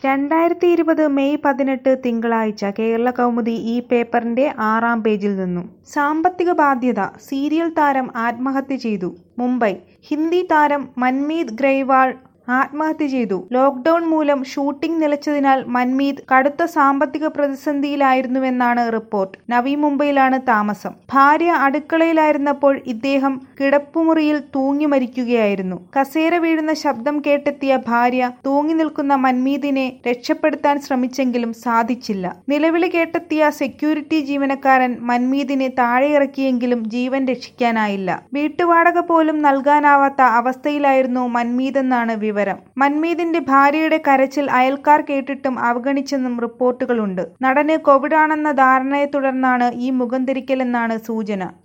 രണ്ടായിരത്തി ഇരുപത് മെയ് പതിനെട്ട് തിങ്കളാഴ്ച കേരളകൗമുദി ഈ പേപ്പറിന്റെ ആറാം പേജിൽ നിന്നും സാമ്പത്തിക ബാധ്യത സീരിയൽ താരം ആത്മഹത്യ ചെയ്തു മുംബൈ ഹിന്ദി താരം മൻമീത് ഗ്രൈവാൾ ആത്മഹത്യ ചെയ്തു ലോക്ക്ഡൌൺ മൂലം ഷൂട്ടിംഗ് നിലച്ചതിനാൽ മൻമീത് കടുത്ത സാമ്പത്തിക പ്രതിസന്ധിയിലായിരുന്നുവെന്നാണ് റിപ്പോർട്ട് നവി മുംബൈയിലാണ് താമസം ഭാര്യ അടുക്കളയിലായിരുന്നപ്പോൾ ഇദ്ദേഹം കിടപ്പുമുറിയിൽ തൂങ്ങി മരിക്കുകയായിരുന്നു കസേര വീഴുന്ന ശബ്ദം കേട്ടെത്തിയ ഭാര്യ തൂങ്ങി നിൽക്കുന്ന മൻമീതിനെ രക്ഷപ്പെടുത്താൻ ശ്രമിച്ചെങ്കിലും സാധിച്ചില്ല നിലവിളി കേട്ടെത്തിയ സെക്യൂരിറ്റി ജീവനക്കാരൻ മൻമീതിനെ താഴെയിറക്കിയെങ്കിലും ജീവൻ രക്ഷിക്കാനായില്ല വീട്ടുവാടക പോലും നൽകാനാവാത്ത അവസ്ഥയിലായിരുന്നു മൻമീതെന്നാണ് വിവരം മൻമീതിന്റെ ഭാര്യയുടെ കരച്ചിൽ അയൽക്കാർ കേട്ടിട്ടും അവഗണിച്ചെന്നും റിപ്പോർട്ടുകളുണ്ട് നടന് കോവിഡാണെന്ന ധാരണയെ തുടർന്നാണ് ഈ മുഖംതിരിക്കലെന്നാണ് സൂചന